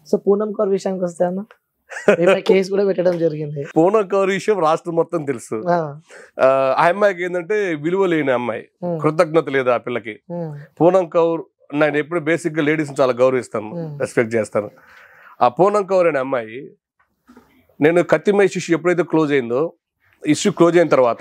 So Poonam Kaur విషయానికి వస్తే అన్న మీపై కేసు కూడా పెట్టడం జరిగింది పూనం కౌర్ విషయం రాష్ట్రం మొత్తం తెలుసు ఆ, ఆ ఆ అమ్మాయికి ఏంటంటే విలువ లేని అమ్మాయి ఉమ్, కృతజ్ఞత లేదు ఆ పిల్లకి ఉమ్, పూనం కౌర్ నేను ఎప్పుడు బేసిక్ గా లేడీస్ చాలా గౌరవిస్తాను ఉమ్, రెస్పెక్ట్ చేస్తాను ఆ పూనం కౌర్ అనే అమ్మాయి నేను కత్తిమై ఇష్యూ ఎప్పుడైతే క్లోజ్ అయిందో ఇష్యూ క్లోజ్ అయిన తర్వాత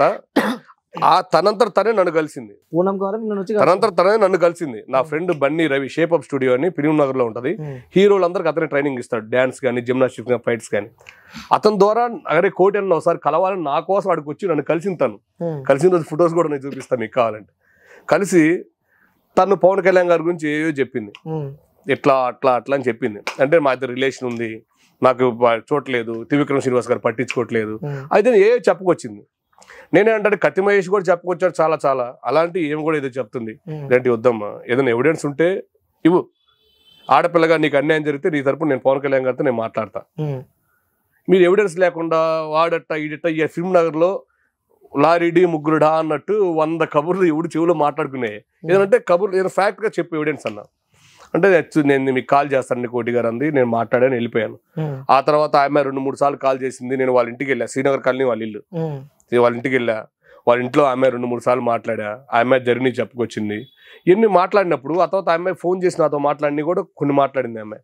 ఆ తనంతట తనే నన్ను కలిసింది పూనం కౌర్ నిన్ను వచ్చి తనంతట తనే నన్ను కలిసింది నా friend Bunny Ravi shape up studio అని ఫిలిం నగర్ లో ఉంటది ఉమ్, హీరోలందరికి అతనే ట్రైనింగ్ ఇస్తాడు డాన్స్ కానీ జిమ్నాస్టిక్స్ కానీ ఫైట్స్ కానీ అతని ద్వారా అరే కోటి అన్న ఒకసారి కలవాలని నా కోసం వాడికి వచ్చి నన్ను కలిసింది తను ఉమ్, కలిసిన రోజు ఫొటోస్ కూడా నేను చూపిస్తాను మీకు కావాలంటే కలిసి తను పవన్ కళ్యాణ్ గారి గురించి ఏవో చెప్పింది ఉమ్, ఇట్లా అట్లా అట్లా అని చెప్పింది అంటే మా ఇద్దరు రిలేషన్ ఉంది నాకు ప- చూడట్లేదు త్రివిక్రమ్ శ్రీనివాస్ గారు పట్టించుకోవట్లేదు ఉమ్, అయితే ఏ చెప్పుకొచ్చింది నేనే అంటే కత్తి మహేష్ కూడా చెప్పుకొచ్చాడు చాలా చాలా అలాంటి ఏం కూడా ఏదో చెప్తుంది ఉమ్, ఇలాంటి వద్దమ్మా ఏదైనా ఎవిడెన్స్ ఉంటే ఇవ్వు ఆడపిల్లగా నీకు అన్యాయం జరిగితే నీ తరపు నేను పవన్ కళ్యాణ్ గారితో నేను మాట్లాడతా ఉమ్, మీరు ఎవిడెన్స్ లేకుండా వాడట ఈడట ఈ ఫిల్మ్ నగర్లో లారీడి ముగ్గురుడా అన్నట్టు వంద కబుర్లు ఎవడు చెవులో మాట్లాడుకునే ఏదంటే కబుర్లు ఏదైనా ఫ్యాక్ట్ గా చెప్పు ఎవిడెన్స్ అన్న అంటే "అచ్చు, నేను మీకు కాల్ చేస్తాను కోటి గారు అంది నేను మాట్లాడాను వెళ్ళిపోయాను ఉమ్, ఆ తర్వాత ఆమె రెండు మూడు సార్లు కాల్ చేసింది నేను వాళ్ళ ఇంటికి వెళ్ళా శ్రీనగర్ కాలనీ వాళ్ళ ఇల్లు ఉమ్, ఇది వాళ్ళ ఇంటికి వెళ్ళా వాళ్ళ ఇంట్లో ఆమె రెండు మూడు సార్లు మాట్లాడా ఆమె జర్నీ చెప్పుకొచ్చింది ఇన్ని మాట్లాడినప్పుడు ఆ తర్వాత ఆమె ఫోన్ చేసి నాతో మాట్లాడి కూడా కొన్ని మాట్లాడింది ఆమె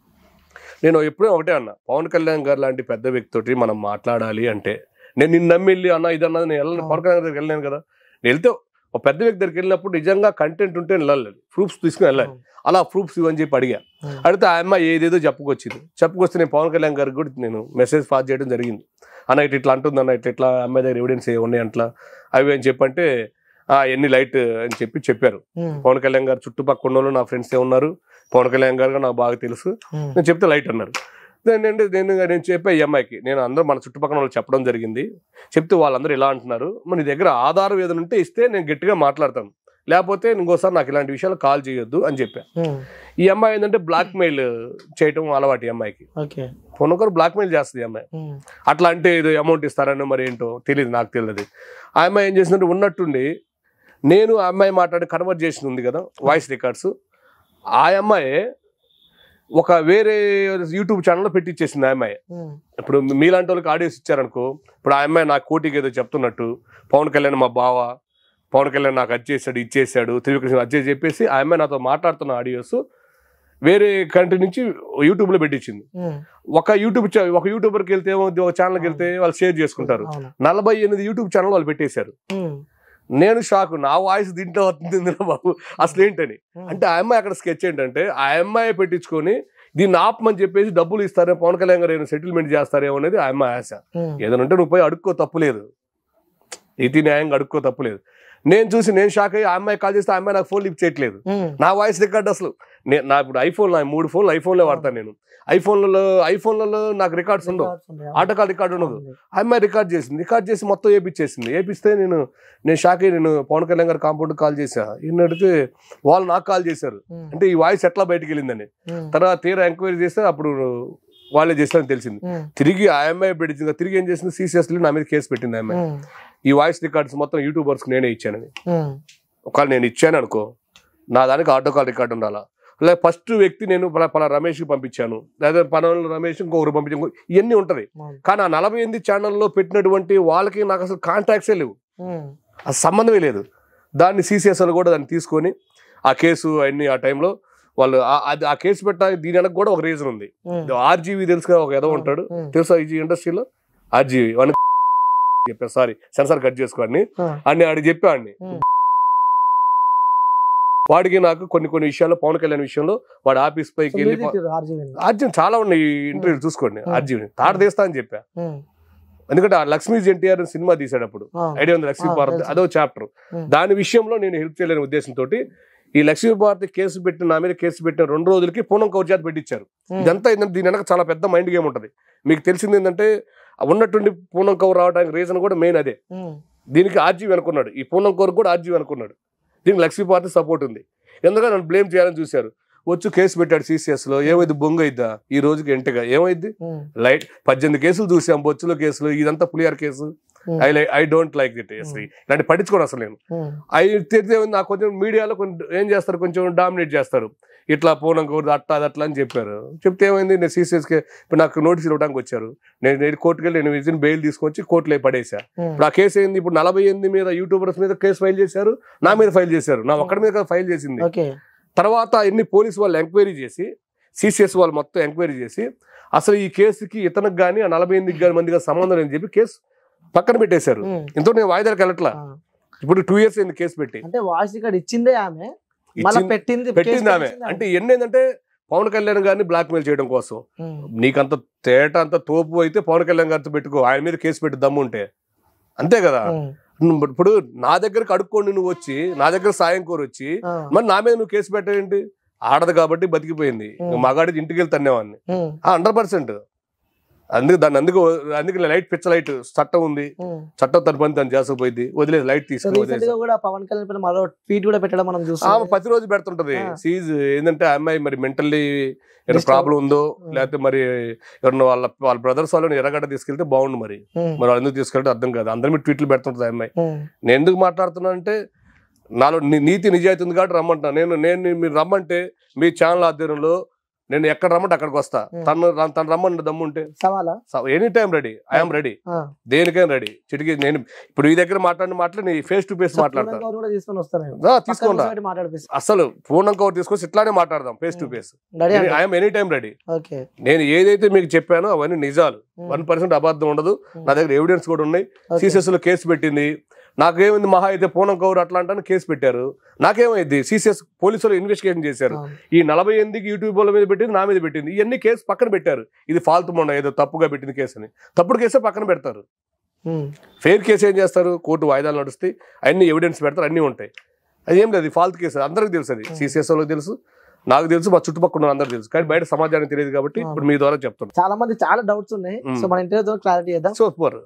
నేను ఎప్పుడూ ఒకటే అన్నా పవన్ కళ్యాణ్ గారు లాంటి పెద్ద వ్యక్తితోటి మనం మాట్లాడాలి అంటే నేను నిన్ను నమ్మి వెళ్ళి అన్న ఇదన్నది నేను వెళ్ళను పవన్ కళ్యాణ్ దగ్గరికి వెళ్ళాను కదా నేను వెళ్తే ఒక పెద్ద వ్యక్తి దగ్గరికి వెళ్ళినప్పుడు నిజంగా కంటెంట్ ఉంటే వెళ్ళాలి ప్రూఫ్స్ తీసుకుని వెళ్ళాలి అలా ప్రూఫ్స్ ఇవ్వని చెప్పి అడిగా ఉమ్, అడిగితే ఆ అమ్మాయి ఏదేదో చెప్పుకొచ్చింది చెప్పుకొస్తే నేను పవన్ కళ్యాణ్ గారికి కూడా నేను మెసేజ్ పాస్ చేయడం జరిగింది అన్న ఇట్లా ఇట్లా అంటుంది అన్న ఇట్లా ఇట్లా అమ్మాయి దగ్గర ఎవిడెన్స్ ఉన్నాయి అట్లా అవి అని చెప్పంటే "ఆ, ఎన్ని లైట్ అని చెప్పి చెప్పారు ఉమ్, పవన్ కళ్యాణ్ గారు చుట్టుపక్కల ఉన్న వాళ్ళు నా ఫ్రెండ్స్ ఏ ఉన్నారు పవన్ కళ్యాణ్ గారు నాకు బాగా తెలుసు ఉమ్, నేను చెప్తే లైట్ అన్నారు నేను అంటే నేను నేను చెప్పే ఈ అమ్మాయికి నేను అందరూ మన చుట్టుపక్కల వాళ్ళు చెప్పడం జరిగింది చెప్తే వాళ్ళందరూ ఇలా అంటున్నారు మరి నీ దగ్గర ఆధారం ఏదైనా ఉంటే ఇస్తే నేను గట్టిగా మాట్లాడతాను లేకపోతే ఇంకోసారి నాకు ఇలాంటి విషయాలు కాల్ చేయొద్దు అని చెప్పా ఉమ్, ఈ అమ్మాయి ఏంటంటే బ్లాక్ మెయిల్ చేయటం అలవాటు ఈ అమ్మాయికి ఓకే ఫోన్ ఒకరు బ్లాక్ మెయిల్ చేస్తుంది ఈ అమ్మాయి ఉమ్, అట్లా అంటే ఏదో అమౌంట్ ఇస్తారని మరి ఏంటో తెలియదు నాకు తెలియదు ఆ అమ్మాయి ఏం చేసిందంటే ఉన్నట్టుండి నేను ఆ అమ్మాయి మాట్లాడే కన్వర్జేషన్ ఉంది కదా వాయిస్ రికార్డ్స్ ఆ అమ్మాయి ఒక వేరే యూట్యూబ్ ఛానల్లో పెట్టించేసింది ఆ అమ్మాయి ఉమ్, ఇప్పుడు మీలాంటి వాళ్ళకి ఆడియోస్ ఇచ్చారనుకో ఇప్పుడు ఆ అమ్మాయి నా కోటికి ఏదో చెప్తున్నట్టు పవన్ కళ్యాణ్ మా బావ పవన్ కళ్యాణ్ నాకు అది చేశాడు ఇచ్చేసాడు త్రివిక్రమ్ అది చేసి చెప్పేసి ఆ అమ్మాయి నాతో మాట్లాడుతున్న ఆడియోస్ వేరే కంట్రీ నుంచి యూట్యూబ్లో పెట్టించింది ఉమ్, ఒక యూట్యూబ్ ఛా- ఒక యూట్యూబర్కి వెళ్తే ఏమవుద్ది ఒక ఛానల్కి వెళ్తే వాళ్ళు షేర్ చేసుకుంటారు అవును నలభై ఎనిమిది యూట్యూబ్ ఛానల్ వాళ్ళు పెట్టేశారు ఉమ్, నేను షాక్ నా వాయిస్ దీంట్లో వస్తుంది ఇందులో బాబు అసలు ఏంటని ఉమ్, అంటే ఆ అమ్మాయి అక్కడ స్కెచ్ ఏంటంటే ఆ అమ్మాయి పెట్టించుకొని దీన్ని ఆపమని చెప్పేసి డబ్బులు ఇస్తారే పవన్ కళ్యాణ్ గారు ఏమైనా సెటిల్మెంట్ చేస్తారేమో అనేది ఆ అమ్మాయి ఆశ ఉమ్, ఏదైనా ఉంటే నువ్వు పోయి అడుక్కో తప్పులేదు నీతి న్యాయంగా అడుక్కో తప్పులేదు నేను చూసి నేను షాక్ అయ్యి ఆ అమ్మాయి కాల్ చేస్తే ఆ అమ్మాయి నాకు ఫోన్ లిఫ్ట్ చేయట్లేదు ఉమ్, నా వాయిస్ రికార్డ్ అసలు నే- నా ఇప్పుడు ఐఫోన్ నా మూడు ఫోన్లు ఐఫోన్లే వాడతాను నేను ఐఫోన్లలో ఐఫోన్లలో నాకు రికార్డ్స్ ఉండవు రికార్డ్స్ ఉంటాయి. ఆటో కాల్ రికార్డ్ ఉండదు అవును. ఆ అమ్మాయి రికార్డ్ చేసింది రికార్డ్ చేసి మొత్తం ఏపిచ్చేసింది ఏపిస్తే నేను నేను షాక్ అయ్యి నేను పవన్ కళ్యాణ్ గారు కాంపౌండ్ కాల్ చేశా ఈయన అడిగితే వాళ్ళు నాకు కాల్ చేశారు ఉమ్, అంటే ఈ వాయిస్ ఎట్లా బయటికి వెళ్ళిందని ఉమ్, తర్వాత తీరా ఎంక్వైరీ చేస్తే అప్పుడు వాళ్ళే చేస్తారని తెలిసింది ఉమ్, తిరిగి ఆ అమ్మాయి పెట్టింది తిరిగి ఏం చేసింది సీసీఎస్లో నా మీద కేసు పెట్టింది ఆ అమ్మాయి ఉమ్, ఈ వాయిస్ రికార్డ్స్ మొత్తం యూట్యూబర్స్కి నేనే ఇచ్చానని ఉమ్, ఒకవేళ నేను ఇచ్చాను అనుకో నా దానికి ఆటో కాల్ రికార్డు ఉండాలా లేదా ఫస్ట్ వ్యక్తి నేను పలా పలా రమేష్కి పంపించాను లేదా పనులు రమేష్ ఇంకొకరు పంపించాను ఇంకో- ఇవన్నీ ఉంటది అవును. కానీ ఆ నలభై ఎనిమిది ఛానల్లో పెట్టినటువంటి వాళ్ళకి నాకు అసలు కాంటాక్ట్సే లేవు ఉమ్, అసలు సంబంధమే లేదు దాన్ని సీసీఎస్ఎల్ కూడా దాన్ని తీసుకొని ఆ కేసు అన్ని ఆ టైంలో వాళ్ళు ఆ- అది ఆ కేసు పెట్టడానికి దీని వెనక కూడా ఒక రీజన్ ఉంది ఉమ్, ఆర్జీవి తెలుసు కదా ఒక ఏదో ఉంటాడు ఉమ్, తెలుసా ఈ ఇండస్ట్రీలో ఆర్జీవి వాడిని చెప్పా సారీ సెన్సార్ కట్ చేసుకోండి ఆ, అని ఆడికి చెప్పాడిని ఉమ్, వాడికి నాకు కొన్ని కొన్ని విషయాల్లో పవన్ కళ్యాణ్ విషయంలో వాడు ఆఫీస్ సో పైకి మీరు వెళ్ళి తిట్టారు ఆర్జీవీని. ఆర్జీవి చాలా ఉన్నాయి ఇంటర్వ్యూ చూసుకోండి Hmm. ఆర్జీవిని తాట తీస్తా అని చెప్పా ఉమ్, ఎందుకంటే ఆ లక్ష్మీ ఎన్టీఆర్ సినిమా తీసాడు అప్పుడు ఆ, ఐడియా ఉంది లక్ష్మీ Ah, భారత్ తెలుసు. అదో చాప్టర్ Hmm. దాని విషయంలో నేను హెల్ప్ చేయలేని ఉద్దేశంతో ఈ లక్ష్మీ భారతి కేసు పెట్టిన నా మీద కేసు పెట్టిన రెండు రోజులకి పూనం కౌర్జాత్ పెట్టించారు ఉమ్, ఇదంతా ఏంటంటే దీని వెనక చాలా పెద్ద మైండ్ గేమ్ ఉంటుంది మీకు తెలిసింది ఏంటంటే ఆ ఉన్నటువంటి పూనం కౌర్ రావడానికి రీజన్ కూడా మెయిన్ అదే ఉమ్, దీనికి ఆర్జీవి అనుకున్నాడు ఈ పూనం కౌర్ కూడా ఆర్జీవి అనుకున్నాడు దీనికి లక్ష్మీ భారతి సపోర్ట్ ఉంది ఎందుకంటే నన్ను బ్లేమ్ చేయాలని చూశారు వచ్చి కేసు పెట్టాడు CCS లో ఏమైంది బొంగ అయిద్దా ఈ రోజుకి ఎంటగా ఏమైంది ఉమ్, లైట్ పద్దెనిమిది కేసులు చూసాం బొచ్చులో కేసులు ఇదంతా పులియార్ కేసు Hmm. I like I don't like it Sri ఇలాంటి పట్టించుకోను అసలు నేను ఉమ్, అవి తెలిస్తే నాకు కొంచెం మీడియాలో కొంచెం ఏం చేస్తారు కొంచెం డామినేట్ చేస్తారు ఇట్లా పూనం కౌరు అట్లా అది అట్లా అని చెప్పారు చెప్తే ఏమైంది నేను సీసీఎస్కి ఇప్పుడు నాకు నోటీస్ ఇవ్వడానికి వచ్చారు నేను నేను కోర్టుకి వెళ్ళి నేను విజిన్ బెయిల్ తీసుకొచ్చి కోర్టులో పడేసా ఉమ్, ఇప్పుడు ఆ కేసు ఏంది ఇప్పుడు నలభై ఎనిమిది మీద యూట్యూబర్స్ మీద కేసు ఫైల్ చేశారు నా మీద ఫైల్ చేశారు నా ఒక్కడి మీద ఫైల్ చేసింది ఓకే తర్వాత ఎన్ని పోలీసు వాళ్ళు ఎంక్వైరీ చేసి సిసిఎస్ వాళ్ళు మొత్తం ఎంక్వైరీ చేసి అసలు ఈ కేసుకి ఇతనికి కానీ ఆ నలభై ఎనిమిది గాని మందిగా సంబంధం లేని చెప్పి కేసు పక్కన పెట్టేశారు ఉమ్, ఇంతో నేను వాయిదాలకు వెళ్ళట్లా ఆ. ఇప్పుడు టూ ఇయర్స్ అయింది కేసు పెట్టి అంటే వాయిస్ రికార్డ్ ఇచ్చిందే ఆమె మళ్ళీ ఇచ్చింది- పెట్టింది పెట్టింది కేసు ఆమె పెట్టింది అంటే ఎన్ని ఏంటంటే పవన్ కళ్యాణ్ గారిని బ్లాక్ మెయిల్ చేయడం కోసం ఉమ్, నీకంత తేట అంత తోపు అయితే పవన్ కళ్యాణ్ గారితో పెట్టుకో ఆయన మీద కేసు పెట్టి దమ్ము ఉంటే అంతే కదా ఉమ్, నువ్వు ఇప్పుడు నా దగ్గరకు అడుక్కోండి నువ్వు వచ్చి నా దగ్గర సాయం కోరి వచ్చి ఆ, మరి నా మీద నువ్వు కేసు పెట్టేంటి ఆడదు కాబట్టి బతికిపోయింది ఉమ్. మగాడి ఇంటికి వెళ్తే తన్నేవాడిని ఉమ్, హండ్రెడ్ పర్సెంట్ అందుకు దాన్ని అందుకు అందుకు లైట్ పిచ్చ లైట్ చట్టం ఉంది ఉమ్. చట్టం తన పని తను చేసుకుపోయింది వదిలేదు లైట్ సో తీసుకుని రీసెంట్ వదిలేసి గా కూడా పవన్ కళ్యాణ్ పైన మరో ట్వీట్ కూడా పెట్టడం మనం ఆమె చూస్తాం ప్రతిరోజు పెడుతుంటది ఆ. సీజ్ ఏంటంటే ఆ అమ్మాయి మరి మెంటల్లీ ఏమైనా Disturb. ప్రాబ్లం ఉందో ఉమ్. లేకపోతే మరి ఎవరన్నా వాళ్ళ వాళ్ళ బ్రదర్స్ వాళ్ళని ఎర్రగడ్డ తీసుకెళ్తే బాగుండు మరి మరి వాళ్ళు ఎందుకు తీసుకెళ్తే అర్థం కాదు అందరి మీద ట్వీట్లు పెడుతుంటది ఆ అమ్మాయి నేను ఎందుకు మాట్లాడుతున్నా అంటే నాలో ని- నీతి నిజాయితీ ఉంది కాబట్టి రమ్మంటున్నా నేను నేను మీరు రమ్మంటే మీ ఛానల్ ఆధ్వర్యంలో నేను ఎక్కడ రమ్మంటే అక్కడికి వస్తా ఉమ్. తను తను రమ్మంటే దమ్ముంటే సవాలా any time ready I'm ready ఆ. దేనికైనా రెడీ చిటికి నేను ఇప్పుడు ఈ దగ్గర మాట్లాడిన మాటలు నీ ఫేస్ టు ఫేస్ మాట్లాడతా పూర్ణం గౌర్ కూడా తీసుకొని వస్తాను నేను. రా, పక్కన తీసుకోండి కూర్చోబెట్టి మాట్లాడిపిస్తా అసలు పూర్ణం కవర్ తీసుకొచ్చి ఇట్లానే మాట్లాడదాం face to um. Face ready అంటే I'm any time ready okay నేను ఏదైతే మీకు చెప్పానో అవన్నీ నిజాలు ఉమ్, వన్ పర్సెంట్ అబద్ధం ఉండదు ఉమ్. నా దగ్గర ఎవిడెన్స్ కూడా ఉన్నాయి ఓకే. సిసిఎస్ లో కేసు పెట్టింది నాకేమైంది మహా అయితే పూనం కౌర్ అట్లా అంటాను కేసు పెట్టారు నాకేమైంది సిసిఎస్ పోలీసులు ఇన్వెస్టిగేషన్ చేశారు ఆ, ఈ నలభై ఎనిమిదికి యూట్యూబ్ వాళ్ళ మీద పెట్టింది నా మీద పెట్టింది ఇవన్నీ కేసు పక్కన పెట్టారు ఇది ఫాల్తు మొన్న ఏదో తప్పుగా పెట్టింది కేసు అని తప్పుడు కేసే పక్కన పెడతారు ఉమ్, ఫెయిర్ కేసు ఏం చేస్తారు కోర్టు వాయిదాలు నడుస్తాయి అన్ని ఎవిడెన్స్ పెడతారు అన్నీ ఉంటాయి అది ఏం లేదు ఫాల్తు కేసు అందరికి తెలుసు అది సిసిఎస్ వాళ్ళకి తెలుసు నాకు తెలుసు మా చుట్టుపక్కల ఉన్న అందరికి తెలుసు కానీ బయట సమాజానికి తెలియదు కాబట్టి ఇప్పుడు మీ ద్వారా చెప్తున్నాను చాలా మంది చాలా డౌట్స్ ఉన్నాయి ఉమ్. సో మన ఇంటర్వ్యూ క్లారిటీ చేద్దాం సూపర్